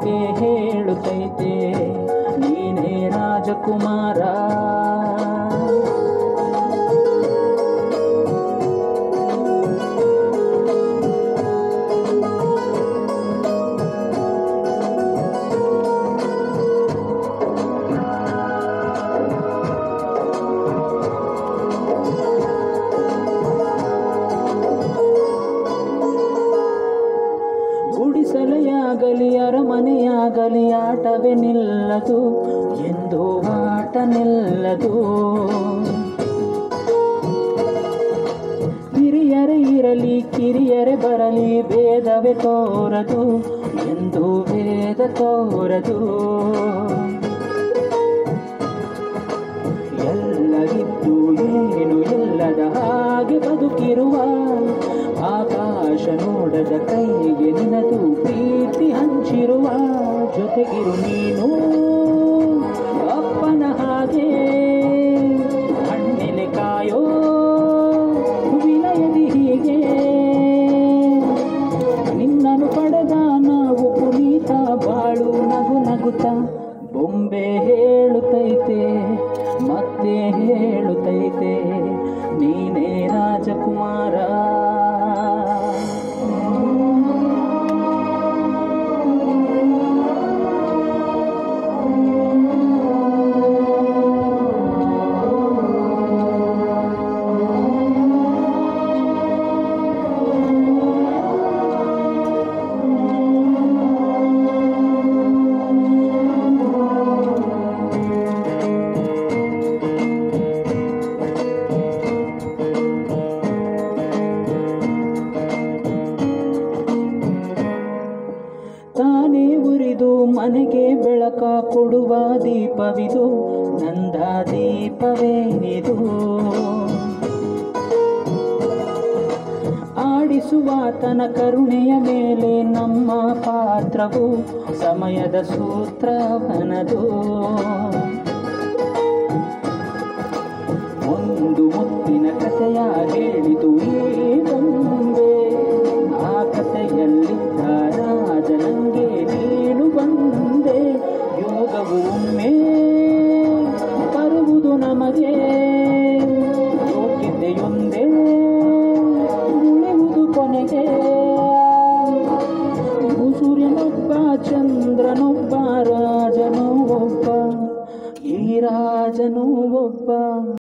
ಮತ್ತೆ ಹೇಳುತ್ತೈತೆ ನೀನೇ ರಾಜಕುಮಾರ ಗುಡಿಸಲೆಯಾಗಲಿ ಅರಮನೆಯಾಗಲಿ ಆಟವೇ ನಿಲ್ಲದು ಎಂದು ಆಟ ನಿಲ್ಲದು ಹಿರಿಯರೇ ಇರಲಿ ಕಿರಿಯರೇ ಬರಲಿ ಭೇದವೇ ತೋರದು ಎಂದು ಭೇದ ತೋರದು ಎಲ್ಲ ಇದ್ದು ಏನು ಇಲ್ಲದ ಹಾಗೆ ಬದುಕಿರುವ ಆಕಾಶ ನೋಡದ ಕೈಗೆ ನಿನದು ಪ್ರೀತಿ ಹಂಚಿರುವ ಜೊತೆಗಿರು ನೀನು ಅಪ್ಪನ ಹಾಗೆ ಹಣ್ಣಿಲೆ ಕಾಯೋ ವಿನಯದಿ ಹೀಗೆ ನಿನ್ನನ್ನು ಪಡೆದ ನಾವು ಪುನೀತ ಬಾಳು ನಗು ನಗುತ್ತ ಬೊಂಬೆ ಹೇಳುತ್ತೈತೆ ಮತ್ತೆ ಹೇಳುತ್ತೈತೆ ನೀನೇ ರಾಜಕುಮಾರ ತಾನೇ ಉರಿದು ಮನೆಗೆ ಬೆಳಕ ಕೊಡುವ ದೀಪವಿದು ನಂದ ದೀಪವೇ ಇದು ಆಡಿಸುವ ತನ ಕರುಣೆಯ ಮೇಲೆ ನಮ್ಮ ಪಾತ್ರವು ಸಮಯದ ಸೂತ್ರವನದು ಒಂದು ಮುತ್ತಿನ ಕಥೆಯ ಹೇಳಿತು ಈ ಬೊಂಬೆ ಆ ಕಥೆಯಲ್ಲಿದ್ದ ರಾಜನಂಗೆ ನೀನು ಬಂದೆ ಯೋಗವು ಒಮ್ಮೆ ಬರುವುದು ನಮಗೆ ಯೋಗ್ಯತೆಯೊಂದೇ ಉಳಿಯುವುದು ಕೊನೆಗೆ ಸೂರ್ಯನೊಬ್ಬ ಚಂದ್ರನೊಬ್ಬ ರಾಜನು ಒಬ್ಬ ಈ ರಾಜನು ಒಬ್ಬ